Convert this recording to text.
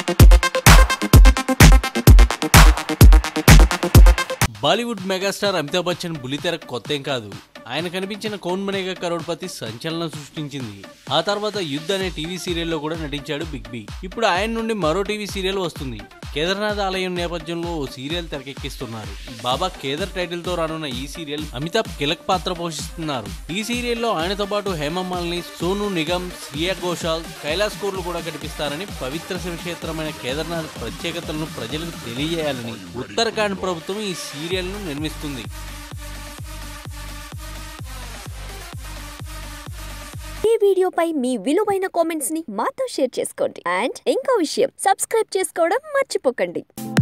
Bollywood megastar Amitabh Bachchan బుల్లితెర కొత్తేం కాదు ఆయన కనిపించిన కౌన్ బనేగా కరోడ్పతి సంచలనం సృష్టించింది ఆ తర్వాత యుద్ధ్ అనే టీవీ సీరియల్లో కూడా నటించాడు బిగ్ బి ఇప్పుడు ఆయన నుండి మరో టీవీ సీరియల్ వస్తుంది కేదార్నాథ్ ఆలయం నేపథ్యంలో ఓ సీరియల్ తెరకెక్కిస్తున్నారు బాబా కేదర్ టైటిల్ తో రానున్న ఈ సీరియల్ అమితాబ్ కీలక పాత్ర పోషిస్తున్నారు ఈ సీరియల్లో ఆయనతో పాటు హేమమాలిని సోను నిగమ్ శ్రియా ఘోషాల్ కైలాస్ కోర్లు కూడా కనిపిస్తారని పవిత్ర శివక్షేత్రమైన కేదార్నాథ్ ప్రత్యేకతలను ప్రజలకు తెలియజేయాలని ఉత్తరాఖండ్ ప్రభుత్వం ఈ సీరియల్ ను నిర్మిస్తుంది ఈ వీడియోపై మీ విలువైన కామెంట్స్ ని మాతో షేర్ చేసుకోండి అండ్ ఇంకో విషయం సబ్స్క్రైబ్ చేసుకోవడం మర్చిపోకండి